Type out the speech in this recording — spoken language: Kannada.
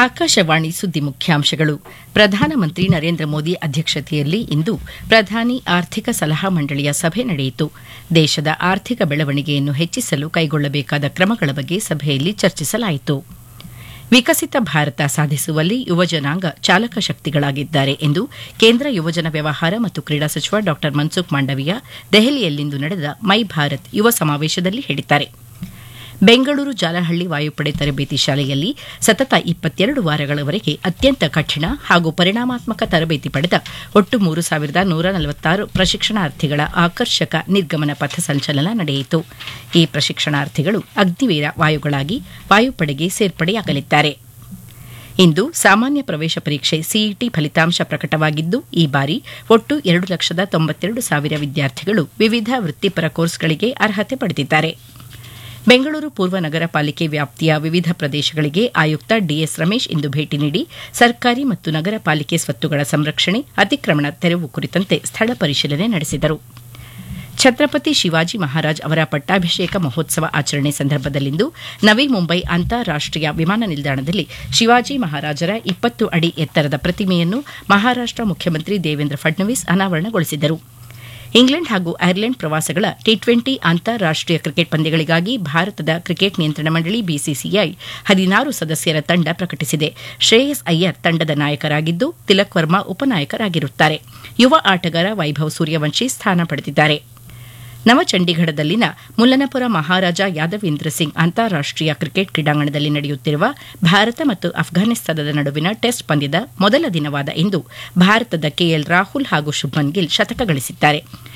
ಆಕಾಶವಾಣಿ ಸುದ್ದಿ ಮುಖ್ಯಾಂಶಗಳು ಪ್ರಧಾನಮಂತ್ರಿ ನರೇಂದ್ರ ಮೋದಿ ಅಧ್ಯಕ್ಷತೆಯಲ್ಲಿ ಇಂದು ಪ್ರಧಾನಿ ಆರ್ಥಿಕ ಸಲಹಾ ಮಂಡಳಿಯ ಸಭೆ ನಡೆಯಿತು ದೇಶದ ಆರ್ಥಿಕ ಬೆಳವಣಿಗೆಯನ್ನು ಹೆಚ್ಚಿಸಲು ಕೈಗೊಳ್ಳಬೇಕಾದ ಕ್ರಮಗಳ ಬಗ್ಗೆ ಸಭೆಯಲ್ಲಿ ಚರ್ಚಿಸಲಾಯಿತು ವಿಕಸಿತ ಭಾರತ ಸಾಧಿಸುವಲ್ಲಿ ಯುವಜನಾಂಗ ಚಾಲಕ ಶಕ್ತಿಗಳಾಗಿದ್ದಾರೆ ಎಂದು ಕೇಂದ್ರ ಯುವಜನ ವ್ಯವಹಾರ ಮತ್ತು ಕ್ರೀಡಾ ಸಚಿವ ಡಾ ಮನ್ಸುಖ್ ಮಾಂಡವಿಯಾ ದೆಹಲಿಯಲ್ಲಿಂದು ನಡೆದ ಮೈ ಭಾರತ್ ಯುವ ಸಮಾವೇಶದಲ್ಲಿ ಹೇಳಿದ್ದಾರೆ ಬೆಂಗಳೂರು ಜಾಲಹಳ್ಳಿ ವಾಯುಪಡೆ ತರಬೇತಿ ಶಾಲೆಯಲ್ಲಿ ಸತತ ಇಪ್ಪತ್ತೆರಡು ವಾರಗಳವರೆಗೆ ಅತ್ಯಂತ ಕಠಿಣ ಹಾಗೂ ಪರಿಣಾಮಾತ್ಮಕ ತರಬೇತಿ ಪಡೆದ ಒಟ್ಟು ಮೂರು ಸಾವಿರದ ನೂರ ನಲವತ್ತಾರು ಪ್ರಶಿಕ್ಷಣಾರ್ಥಿಗಳ ಆಕರ್ಷಕ ನಿರ್ಗಮನ ಪಥ ಸಂಚಲನ ನಡೆಯಿತು ಈ ಪ್ರಶಿಕ್ಷಣಾರ್ಥಿಗಳು ಅಗ್ನಿವೀರ ವಾಯುಗಳಾಗಿ ವಾಯುಪಡೆಗೆ ಸೇರ್ಪಡೆಯಾಗಲಿದ್ದಾರೆ ಇಂದು ಸಾಮಾನ್ಯ ಪ್ರವೇಶ ಪರೀಕ್ಷೆ ಸಿಇಟಿ ಫಲಿತಾಂಶ ಪ್ರಕಟವಾಗಿದ್ದು ಈ ಬಾರಿ ಒಟ್ಟು ಎರಡು ಲಕ್ಷದ ತೊಂಬತ್ತೆರಡು ಸಾವಿರ ವಿದ್ಯಾರ್ಥಿಗಳು ವಿವಿಧ ವೃತ್ತಿಪರ ಕೋರ್ಸ್ಗಳಿಗೆ ಅರ್ಹತೆ ಪಡೆದಿದ್ದಾರೆ ಬೆಂಗಳೂರು ಪೂರ್ವ ನಗರ ಪಾಲಿಕೆ ವ್ಯಾಪ್ತಿಯ ವಿವಿಧ ಪ್ರದೇಶಗಳಿಗೆ ಆಯುಕ್ತ ಡಿಎಸ್ ರಮೇಶ್ ಇಂದು ಭೇಟಿ ನೀಡಿ ಸರ್ಕಾರಿ ಮತ್ತು ನಗರ ಪಾಲಿಕೆ ಸ್ವತ್ತುಗಳ ಸಂರಕ್ಷಣೆ ಅತಿಕ್ರಮಣ ತೆರವು ಕುರಿತಂತೆ ಸ್ಥಳ ಪರಿಶೀಲನೆ ನಡೆಸಿದರು ಛತ್ರಪತಿ ಶಿವಾಜಿ ಮಹಾರಾಜ್ ಅವರ ಪಟ್ಟಾಭಿಷೇಕ ಮಹೋತ್ಸವ ಆಚರಣೆ ಸಂದರ್ಭದಲ್ಲಿಂದು ನವಿ ಮುಂಬೈ ಅಂತಾರಾಷ್ಟೀಯ ವಿಮಾನ ನಿಲ್ದಾಣದಲ್ಲಿ ಶಿವಾಜಿ ಮಹಾರಾಜರ ಇಪ್ಪತ್ತು ಅಡಿ ಎತ್ತರದ ಪ್ರತಿಮೆಯನ್ನು ಮಹಾರಾಷ್ಟ ಮುಖ್ಯಮಂತ್ರಿ ದೇವೇಂದ್ರ ಫಡ್ನವೀಸ್ ಅನಾವರಣಗೊಳಿಸಿದರು ಇಂಗ್ಲೆಂಡ್ ಹಾಗೂ ಐರ್ಲೆಂಡ್ ಪ್ರವಾಸಗಳ ಟಿ ಟ್ವೆಂಟಿ ಅಂತಾರಾಷ್ಟೀಯ ಕ್ರಿಕೆಟ್ ಪಂದ್ಯಗಳಿಗಾಗಿ ಭಾರತದ ಕ್ರಿಕೆಟ್ ನಿಯಂತ್ರಣ ಮಂಡಳಿ ಬಿಸಿಸಿಐ ಹದಿನಾರು ಸದಸ್ಯರ ತಂಡ ಪ್ರಕಟಿಸಿದೆ ಶ್ರೇಯಸ್ ಅಯ್ಯರ್ ತಂಡದ ನಾಯಕರಾಗಿದ್ದು ತಿಲಕ್ ವರ್ಮಾ ಉಪನಾಯಕರಾಗಿರುತ್ತಾರೆ ಯುವ ಆಟಗಾರ ವೈಭವ್ ಸೂರ್ಯವಂಶಿ ಸ್ಥಾನ ಪಡೆದಿದ್ದಾರೆ ನವಚಂಡೀಗಢದಲ್ಲಿನ ಮುಲ್ಲನಪುರ ಮಹಾರಾಜ ಯಾದವೇಂದ್ರ ಸಿಂಗ್ ಅಂತಾರಾಷ್ಟೀಯ ಕ್ರಿಕೆಟ್ ಕ್ರೀಡಾಂಗಣದಲ್ಲಿ ನಡೆಯುತ್ತಿರುವ ಭಾರತ ಮತ್ತು ಅಫ್ಘಾನಿಸ್ತಾನದ ನಡುವಿನ ಟೆಸ್ಟ್ ಪಂದ್ಯದ ಮೊದಲ ದಿನವಾದ ಇಂದು ಭಾರತದ ಕೆಎಲ್ ರಾಹುಲ್ ಹಾಗೂ ಶುಭ್ಮನ್ ಗಿಲ್ ಶತಕ ಗಳಿಸಿದ್ದಾರೆ